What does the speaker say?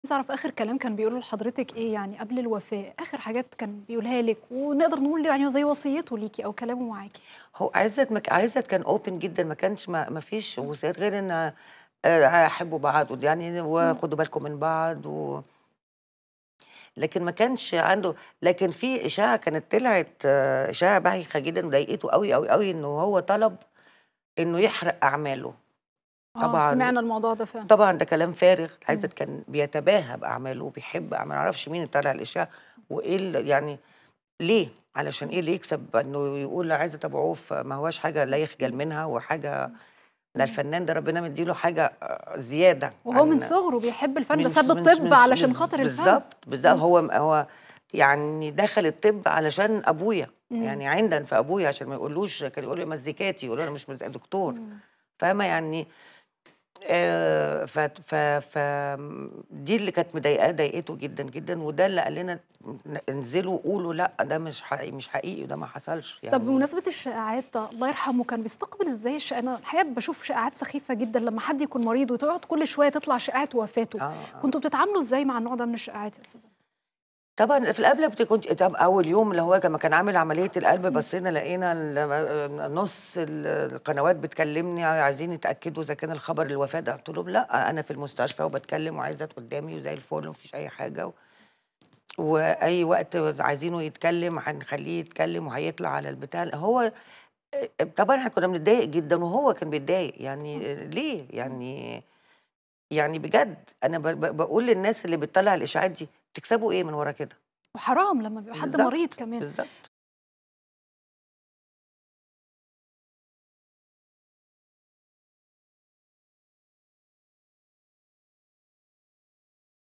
عايزة أعرف آخر كلام كان بيقوله لحضرتك إيه يعني قبل الوفاة، آخر حاجات كان بيقولها لِك ونقدر نقول يعني زي وصيته ليكِ أو كلامه معاكِ؟ هو عِزّت مك عِزّت كان open جدًا ما كانش ما ما فيش وصيات غير إن آآ حبّوا بعض ود يعني إمم. وخدوا بالكم من بعض و لكن ما كانش عنده لكن في إشاعة كانت طلعت إشاعة بايخة جدًا وضايقته أوي، أوي، أوي إنه هو طلب إنه يحرق أعماله. آه، طبعًا سمعنا الموضوع ده فعلًا. طبعًا ده كلام فارغ، إمم. عِزّت كان بيتباهى بأعماله وبيحب أعماله، ما أعرفش مين اللي طلّع الإشاعة وإيه ال يعني ليه؟ علشان إمم. إيه اللي يكسب إنه يقول عِزّت أبو عوف ما هواش حاجة لا يخجل منها وحاجة إمم. ده إمم. الفنان ده ربنا مدّي له حاجة زيادة وهو من عن صغره بيحب الفن، ده من ساب ص من ص الطب من ص علشان بالض خاطر الفن. بالضبط، بالضبط. إمم. هو م هو يعني دخل الطب علشان أبويا، إمم. يعني عِندًا في أبويا عشان ما يقولوش كان يقول لي مزيكاتي، يقولوا له أنا مش مز دكتور، إمم. فاهمة؟ يعني آآ فت ف ف آمم دي اللي كانت مضايقاه ضايقته جدًا، جدًا وده اللي قال لنا ن انزلوا قولوا لأ، ده مش حقي مش حقيقي وده ما حصلش طب يعني بمناسبة الشائعات الله يرحمه كان بيستقبل إزاي الش أنا الحقيقة باشوف شائعات سخيفة جدًا لمّا حد يكون مريض وتقعد كل شوية تطلع شائعة وفاته، آه، آه. كنتم بتتعاملوا إزاي مع النوع ده من الشائعات يا أستاذة؟ طبعًا في الأغلب أنتِ كنتِ طب أول يوم اللي هو لمّا كان عامل عملية القلب إمم. بصينا لقينا ال نُص ال القنوات بتكلمني عايزين يتأكدوا إذا كان الخبر الوفاة ده، قُلت لهم لأ، أنا في المستشفى وباتكلم وعِزّت قدّامي وزي الفل وما فيش أي حاجة و وأي وقت عايزينه يتكلم هنخلّيه يتكلم وهيطلع على البتاع هو آآ طبعًا إحنا كنا بنتضايق جدًا وهو كان بيتضايق، إمم. يعني ليه؟ إمم. يعني يعني بجد أنا ب ب باقول للناس اللي بتطلّع الإشاعات دي، بتكسبوا إيه من ورا كده؟ وحرام لمّا بيبقى حد بالضبط، مريض كمان. بالضبط.